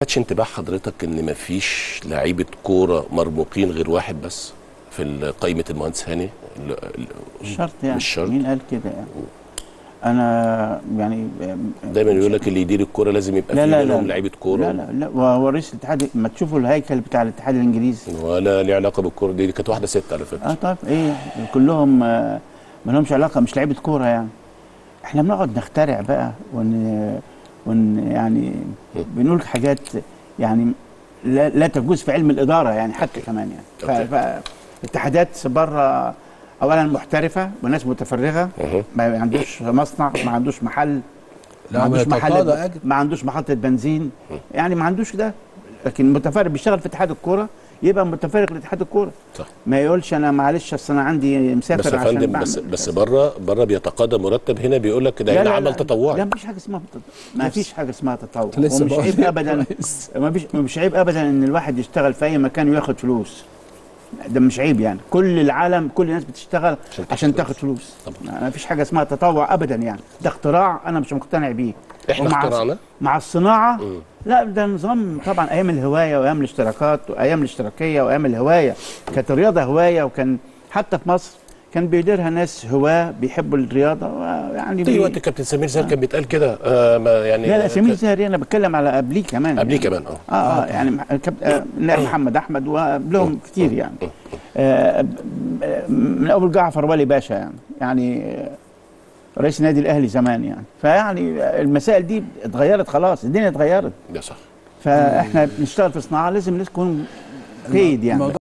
خدش انتباه حضرتك ان مفيش لعيبه كوره مرموقين غير واحد بس في ال- قائمه المهندس هاني ال- ال- مش شرط يعني مش شرط. مين قال كده يعني انا يعني دايما يقول لك اللي يدير الكوره لازم يبقى لا في لا منهم لا لعيبه كوره لا لا لا وهو رئيس الاتحاد ما تشوفوا الهيكل بتاع الاتحاد الانجليزي ولا ليه علاقه بالكوره دي, دي كانت واحده ست على فكره اه طيب ايه كلهم آه، ما لهمش علاقه مش لعيبه كوره يعني احنا بنقعد نخترع بقى ون, ون يعني بنقول حاجات يعني لا, لا تجوز في علم الاداره يعني حتى كمان يعني أوكي. ف- فالاتحادات بره اولا محترفه وناس متفرغه أها. ما عندوش مصنع ما عندوش محل ما لا عندوش بيتقاضى محل أجر. ما عندوش محطه بنزين يعني ما عندوش ده لكن متفرغ بيشتغل في اتحاد الكوره يبقى متفرغ لاتحاد الكوره صح ما يقولش انا معلش اصل انا عندي مسافر بس يا عشان فندم بعمل بس بس كذا. بره بره بيتقاضى مرتب هنا بيقول لك ده لا هنا لا عمل لا تطوعي لا مفيش حاجه اسمها تطوع ما فيش حاجه اسمها تطوع لسه ومش بقول عيب يا ابدا ريس. ما فيش مش عيب ابدا ان الواحد يشتغل في اي مكان وياخد فلوس ده مش عيب يعني كل العالم كل الناس بتشتغل عشان عشان, تاخد تاخد فلوس طبعا. ما فيش حاجه اسمها تطوع ابدا يعني ده اختراع انا مش مقتنع بيه احنا ومع- اخترعناه مع الصناعه مم. لا ده نظام طبعا ايام الهوايه وايام الاشتراكات وايام الاشتراكيه وايام الهوايه كانت الرياضه هوايه وكان حتى في مصر كان بيديرها ناس هواه بيحبوا الرياضه يعني في بي... وقت كابتن سمير زاهر كان بيتقال كده آه ما يعني لا لا سمير كان- زاهر انا بتكلم على قبليه كمان قبليه يعني. كمان اه اه اه يعني مح- كاب- آه، نائب محمد احمد وقبلهم كتير يعني آه ب- ب- من اول جعفر ولي باشا يعني يعني آه، رئيس النادي الاهلي زمان يعني فيعني المسائل دي اتغيرت خلاص الدنيا اتغيرت ده صح فاحنا بنشتغل في صناعه لازم نكون قيد يعني الموضوع